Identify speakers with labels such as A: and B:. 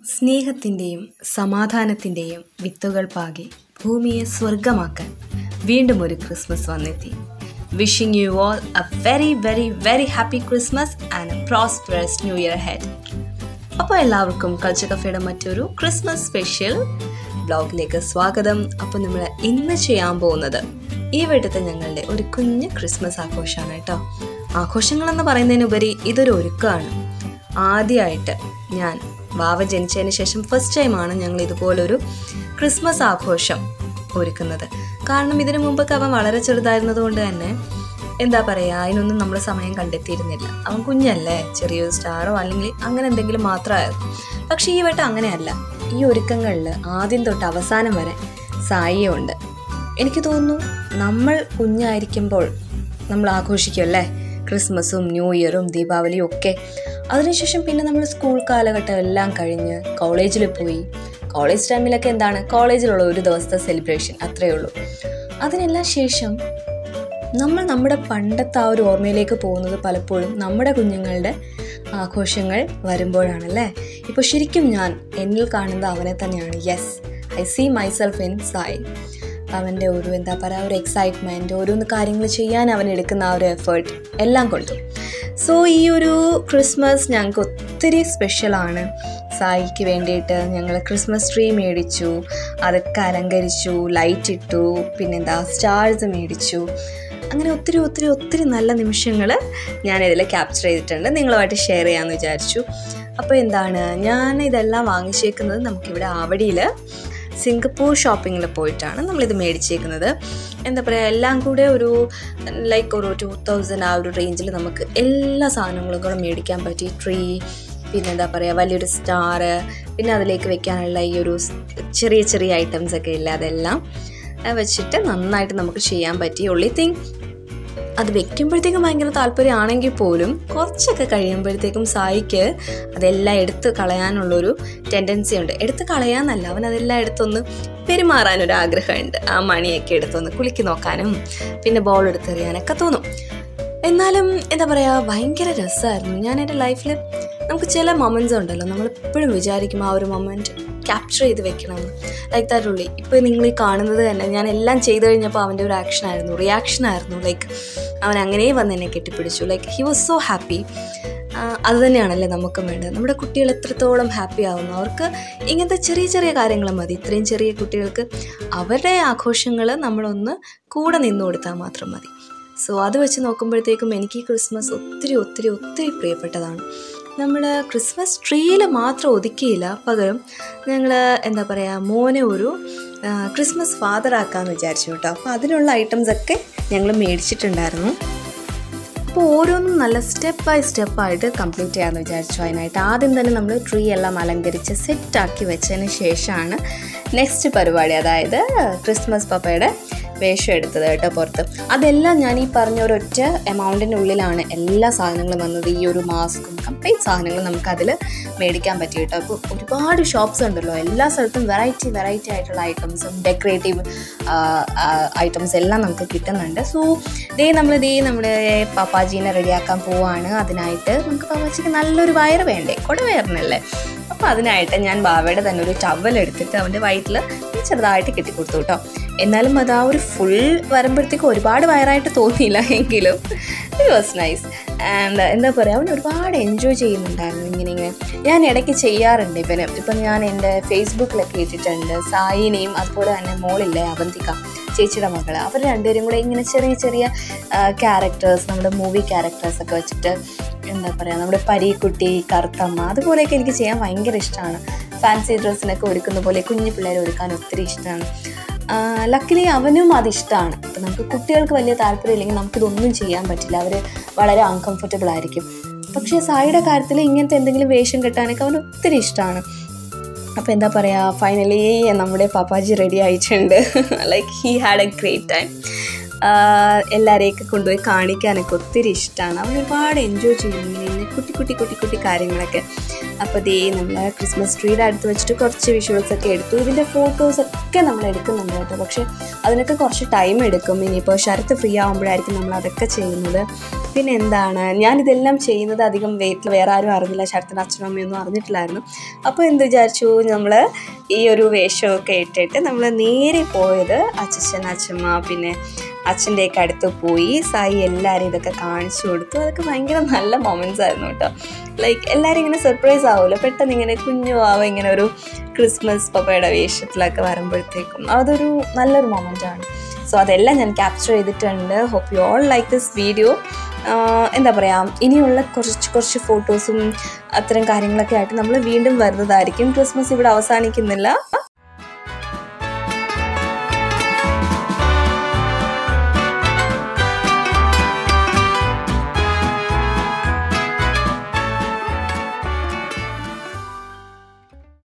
A: സ്നേഹത്തിൻ്റെയും സമാധാനത്തിൻ്റെയും വിത്തുകൾ പാകി ഭൂമിയെ സ്വർഗമാക്കാൻ വീണ്ടും ഒരു ക്രിസ്മസ് വന്നെത്തി wishing you all a very very very happy Christmas and a prosperous new year ഹെഡ് അപ്പോൾ എല്ലാവർക്കും കൾച്ചർ കഫേയുടെ മറ്റൊരു ക്രിസ്മസ് സ്പെഷ്യൽ ബ്ലോഗിലേക്ക് സ്വാഗതം അപ്പോൾ നമ്മൾ ഇന്ന് ചെയ്യാൻ പോകുന്നത് ഈ വീട്ടത്തെ ഞങ്ങളുടെ ഒരു കുഞ്ഞ് ക്രിസ്മസ് ആഘോഷമാണ് കേട്ടോ ആഘോഷങ്ങളെന്ന് പറയുന്നതിനുപരി ഇതൊരു ഒരുക്കമാണ് ആദ്യമായിട്ട് ഞാൻ വാവ ജനിച്ചതിന് ശേഷം ഫസ്റ്റ് ടൈമാണ് ഞങ്ങൾ ഇതുപോലൊരു ക്രിസ്മസ് ആഘോഷം ഒരുക്കുന്നത് കാരണം ഇതിനു മുമ്പൊക്കെ അവൻ വളരെ ചെറുതായിരുന്നത് കൊണ്ട് തന്നെ എന്താ പറയുക അതിനൊന്നും നമ്മൾ സമയം കണ്ടെത്തിയിരുന്നില്ല അവൻ കുഞ്ഞല്ലേ ചെറിയൊരു സ്റ്റാറോ അല്ലെങ്കിൽ അങ്ങനെ എന്തെങ്കിലും മാത്രമായിരുന്നു പക്ഷേ ഈ വട്ടം അങ്ങനെയല്ല ഈ ഒരുക്കങ്ങളിൽ ആദ്യം തൊട്ട് അവസാനം വരെ സായിയുണ്ട് എനിക്ക് തോന്നുന്നു നമ്മൾ കുഞ്ഞായിരിക്കുമ്പോൾ നമ്മൾ ആഘോഷിക്കുമല്ലേ ക്രിസ്മസും ന്യൂ ഇയറും ദീപാവലിയും ഒക്കെ അതിനുശേഷം പിന്നെ നമ്മൾ സ്കൂൾ കാലഘട്ടം എല്ലാം കഴിഞ്ഞ് കോളേജിൽ പോയി കോളേജ് ടൈമിലൊക്കെ എന്താണ് കോളേജിലുള്ള ഒരു ദിവസത്തെ സെലിബ്രേഷൻ അത്രയേ ഉള്ളൂ അതിനെല്ലാം ശേഷം നമ്മൾ നമ്മുടെ പണ്ടത്തെ ആ ഒരു ഓർമ്മയിലേക്ക് പോകുന്നത് പലപ്പോഴും നമ്മുടെ കുഞ്ഞുങ്ങളുടെ ആഘോഷങ്ങൾ വരുമ്പോഴാണല്ലേ ഇപ്പോൾ ശരിക്കും ഞാൻ എന്നിൽ കാണുന്നത് അവനെ തന്നെയാണ് yes I see myself in Sai അവൻ്റെ ഒരു എന്താ പറയുക ഒരു എക്സൈറ്റ്മെൻറ്റ് ഓരോന്ന് കാര്യങ്ങൾ ചെയ്യാൻ അവൻ എടുക്കുന്ന ആ ഒരു എഫേർട്ട് എല്ലാം കൊണ്ടും സോ ഈ ഒരു ക്രിസ്മസ് ഞങ്ങൾക്ക് ഒത്തിരി സ്പെഷ്യലാണ് സായിക്ക് വേണ്ടിയിട്ട് ഞങ്ങൾ ക്രിസ്മസ് ട്രീ മേടിച്ചു അതൊക്കെ അലങ്കരിച്ചു ലൈറ്റ് ഇട്ടു പിന്നെന്താ സ്റ്റാർസ് മേടിച്ചു അങ്ങനെ ഒത്തിരി ഒത്തിരി ഒത്തിരി നല്ല നിമിഷങ്ങൾ ഞാനിതിൽ ക്യാപ്ചർ ചെയ്തിട്ടുണ്ട് നിങ്ങളുമായിട്ട് ഷെയർ ചെയ്യാമെന്ന് വിചാരിച്ചു അപ്പോൾ എന്താണ് ഞാൻ ഇതെല്ലാം വാങ്ങിച്ചേക്കുന്നത് നമുക്കിവിടെ ആവടിയിൽ സിംഗപ്പൂർ ഷോപ്പിങ്ങിൽ പോയിട്ടാണ് നമ്മളിത് മേടിച്ചേക്കുന്നത് എന്താ പറയുക എല്ലാം കൂടെ ഒരു ലൈക്ക് ഒരു ടു തൗസൻഡ് ആ ഒരു റേഞ്ചിൽ നമുക്ക് എല്ലാ സാധനങ്ങളും കൂടെ മേടിക്കാൻ പറ്റി ട്രീ പിന്നെ എന്താ പറയുക വലിയൊരു സ്റ്റാർ പിന്നെ അതിലേക്ക് വെക്കാനുള്ള ഈ ഒരു ചെറിയ ചെറിയ ഐറ്റംസ് ഒക്കെ ഇല്ല അതെല്ലാം വെച്ചിട്ട് നന്നായിട്ട് നമുക്ക് ചെയ്യാൻ പറ്റി ഒള്ളി തിങ് അത് വെക്കുമ്പോഴത്തേക്കും ഭയങ്കര താല്പര്യമാണെങ്കിൽ പോലും കുറച്ചൊക്കെ കഴിയുമ്പോഴത്തേക്കും സായിക്ക് അതെല്ലാം എടുത്ത് കളയാനുള്ളൊരു ടെൻഡൻസി ഉണ്ട് എടുത്ത് കളയാന്നല്ല അവൻ അതെല്ലാം എടുത്തൊന്ന് പെരുമാറാനൊരു ആഗ്രഹമുണ്ട് ആ മണിയൊക്കെ എടുത്തൊന്ന് കുളിക്ക് നോക്കാനും പിന്നെ ബോൾ എടുത്തെറിയാനൊക്കെ തോന്നും എന്നാലും എന്താ പറയുക ഭയങ്കര രസമായിരുന്നു ഞാൻ എൻ്റെ ലൈഫിൽ നമുക്ക് ചില മൊമെൻറ്റ്സ് ഉണ്ടല്ലോ നമ്മൾ എപ്പോഴും വിചാരിക്കും ആ ഒരു മൊമെൻറ്റ് ക്യാപ്ചർ ചെയ്ത് വെക്കണമെന്ന് ലൈക്ക് ദാറ്റ് ഉള്ളി ഇപ്പോൾ നിങ്ങൾ ഈ കാണുന്നത് തന്നെ ഞാൻ എല്ലാം ചെയ്തു കഴിഞ്ഞപ്പോൾ അവൻ്റെ ഒരു ആക്ഷൻ ആയിരുന്നു റിയാക്ഷൻ ആയിരുന്നു ലൈക്ക് അവൻ അങ്ങനെ വന്ന് എന്നെ കെട്ടിപ്പിടിച്ചു like he was so happy അത് തന്നെയാണല്ലേ നമുക്കും വേണ്ടത് നമ്മുടെ കുട്ടികൾ എത്രത്തോളം ഹാപ്പി ആവുന്നു അവർക്ക് ഇങ്ങനത്തെ ചെറിയ ചെറിയ കാര്യങ്ങൾ മതി ഇത്രയും ചെറിയ കുട്ടികൾക്ക് അവരുടെ ആഘോഷങ്ങൾ നമ്മളൊന്ന് കൂടെ നിന്നു കൊടുത്താൽ മാത്രം മതി സോ അത് വെച്ച് നോക്കുമ്പോഴത്തേക്കും എനിക്ക് ഈ ക്രിസ്മസ് ഒത്തിരി ഒത്തിരി ഒത്തിരി പ്രിയപ്പെട്ടതാണ് നമ്മൾ ക്രിസ്മസ് ട്രീയിൽ മാത്രം ഒതുക്കിയില്ല പകരം ഞങ്ങൾ എന്താ പറയുക മോനെ ഒരു ക്രിസ്മസ് ഫാദർ ആക്കാമെന്ന് വിചാരിച്ചു കേട്ടോ അപ്പോൾ അതിനുള്ള ഐറ്റംസ് ഒക്കെ ഞങ്ങൾ മേടിച്ചിട്ടുണ്ടായിരുന്നു അപ്പോൾ ഓരോന്നും നല്ല സ്റ്റെപ്പ് ബൈ സ്റ്റെപ്പായിട്ട് കംപ്ലീറ്റ് ചെയ്യാമെന്ന് വിചാരിച്ചു അതിനായിട്ട് ആദ്യം തന്നെ നമ്മൾ ട്രീ എല്ലാം അലങ്കരിച്ച് സെറ്റാക്കി വെച്ചതിന് ശേഷമാണ് നെക്സ്റ്റ് പരിപാടി അതായത് ക്രിസ്മസ് പപ്പയുടെ വേഷം എടുത്തത് കേട്ടോ പുറത്ത് അതെല്ലാം ഞാൻ ഈ പറഞ്ഞ ഒരൊറ്റ എമൗണ്ടിനുള്ളിലാണ് എല്ലാ സാധനങ്ങളും വന്നത് ഈ ഒരു മാസ്കും കംപ്ലീറ്റ് സാധനങ്ങളും നമുക്കതിൽ മേടിക്കാൻ പറ്റി കേട്ടോ അപ്പോൾ ഒരുപാട് ഷോപ്സ് ഉണ്ടല്ലോ എല്ലാ സ്ഥലത്തും വെറൈറ്റി വെറൈറ്റി ആയിട്ടുള്ള ഐറ്റംസും ഡെക്കറേറ്റീവ് ഐറ്റംസ് എല്ലാം നമുക്ക് കിട്ടുന്നുണ്ട് സോ ദേ നമ്മൾ ദേ നമ്മുടെ പാപ്പാജീനെ റെഡിയാക്കാൻ പോവാണ് അതിനായിട്ട് നമുക്ക് പാപ്പാജിക്ക് നല്ലൊരു വയറ് വേണ്ടേ കുട വയറിനല്ലേ അപ്പോൾ അതിനായിട്ട് ഞാൻ ബാവയുടെ തന്നെ ഒരു ടവൽ എടുത്തിട്ട് അവൻ്റെ വയറ്റിൽ ചെറുതായിട്ട് കെട്ടിക്കൊടുത്തു കേട്ടോ എന്നാലും അത് ആ ഒരു ഫുൾ വരുമ്പോഴത്തേക്കും ഒരുപാട് വയറായിട്ട് തോന്നിയില്ല എങ്കിലും ഇറ്റ് വാസ് നൈസ് ആൻഡ് എന്താ പറയുക അവൻ ഒരുപാട് എൻജോയ് ചെയ്യുന്നുണ്ടായിരുന്നു ഇങ്ങനെ ഇങ്ങനെ ഞാൻ ഇടയ്ക്ക് ചെയ്യാറുണ്ട് ഇവന് ഇപ്പം ഞാൻ എൻ്റെ ഫേസ്ബുക്കിലൊക്കെ ഇട്ടിട്ടുണ്ട് സായിനെയും അതുപോലെ തന്നെ മോളില്ലേ അവന്തിക ചേച്ചിയുടെ മകൾ അവർ രണ്ടുപേരും കൂടെ ഇങ്ങനെ ചെറിയ ചെറിയ ക്യാരക്ടേഴ്സ് നമ്മുടെ മൂവി ക്യാരക്ടേഴ്സൊക്കെ വെച്ചിട്ട് എന്താ പറയുക നമ്മുടെ പരീക്കുട്ടി കറുത്തമ്മ അതുപോലെയൊക്കെ എനിക്ക് ചെയ്യാൻ ഭയങ്കര ഇഷ്ടമാണ് ഫാൻസി ഡ്രസ്സിനൊക്കെ ഒരുക്കുന്ന പോലെ കുഞ്ഞു പിള്ളേരെ ഒരുക്കാൻ ഒത്തിരി ഇഷ്ടമാണ് ലക്കിലി അവനും അതിഷ്ടമാണ് അപ്പം നമുക്ക് കുട്ടികൾക്ക് വലിയ താല്പര്യമില്ലെങ്കിൽ നമുക്കിതൊന്നും ചെയ്യാൻ പറ്റില്ല അവർ വളരെ അൺകംഫർട്ടബിൾ ആയിരിക്കും പക്ഷേ സായിയുടെ കാര്യത്തിൽ ഇങ്ങനത്തെ എന്തെങ്കിലും വേഷം കെട്ടാനൊക്കെ അവന് ഒത്തിരി ഇഷ്ടമാണ് അപ്പോൾ എന്താ പറയുക ഫൈനലി നമ്മുടെ പാപ്പാജി റെഡി ആയിട്ടുണ്ട് like he had a great time എല്ലാവരെയൊക്കെ കൊണ്ടുപോയി കാണിക്കാനൊക്കെ ഒത്തിരി ഇഷ്ടമാണ് അവൻ ഒരുപാട് എൻജോയ് ചെയ്യുന്നു ഇങ്ങനെ കുട്ടി കുട്ടി കുട്ടി കുട്ടി കാര്യങ്ങളൊക്കെ അപ്പോൾ ദേ നമ്മൾ ക്രിസ്മസ് ട്രീയുടെ അടുത്ത് വെച്ചിട്ട് കുറച്ച് വിഷ്വൽസ് ഒക്കെ എടുത്തു ഇതിൻ്റെ ഫോട്ടോസ് ഒക്കെ നമ്മൾ എടുക്കുന്നുണ്ട് കേട്ടോ പക്ഷേ അതിനൊക്കെ കുറച്ച് ടൈം എടുക്കും ഇനിയിപ്പോൾ ശരത്ത് ഫ്രീ ആകുമ്പോഴായിരിക്കും നമ്മൾ അതൊക്കെ ചെയ്യുന്നത് പിന്നെ എന്താണ് ഞാനിതെല്ലാം ചെയ്യുന്നത് അധികം വീട്ടിൽ വേറെ ആരും അറിഞ്ഞില്ല ശരത്തിന് അച്ഛനും അമ്മയൊന്നും അറിഞ്ഞിട്ടില്ലായിരുന്നു അപ്പോൾ എന്ത് വിചാരിച്ചു നമ്മൾ ഈ ഒരു വേഷമൊക്കെ ഇട്ടിട്ട് നമ്മൾ നേരെ പോയത് അച്ഛൻ അച്ഛമ്മ പിന്നെ അച്ഛൻ്റെയൊക്കെ അടുത്ത് പോയി സായി എല്ലാവരും ഇതൊക്കെ കാണിച്ചു കൊടുത്തു അതൊക്കെ ഭയങ്കര നല്ല മൊമെൻറ്റ്സ് ആയിരുന്നു കേട്ടോ ലൈക്ക് എല്ലാവരും ഇങ്ങനെ സർപ്രൈസ് ആവുമല്ലോ പെട്ടെന്ന് ഇങ്ങനെ കുഞ്ഞു ആവ ഇങ്ങനെ ഒരു ക്രിസ്മസ് പപ്പയുടെ വേഷത്തിലൊക്കെ വരുമ്പോഴത്തേക്കും അതൊരു നല്ലൊരു മൊമെൻ്റ് ആണ് സോ അതെല്ലാം ഞാൻ ക്യാപ്ചർ ചെയ്തിട്ടുണ്ട് hope you all like this video എന്താ പറയുക ഇനിയുള്ള കുറച്ച് കുറച്ച് ഫോട്ടോസും അത്തരം കാര്യങ്ങളൊക്കെ ആയിട്ട് നമ്മൾ വീണ്ടും വരുന്നതായിരിക്കും ക്രിസ്മസ് ഇവിടെ അവസാനിക്കുന്നില്ല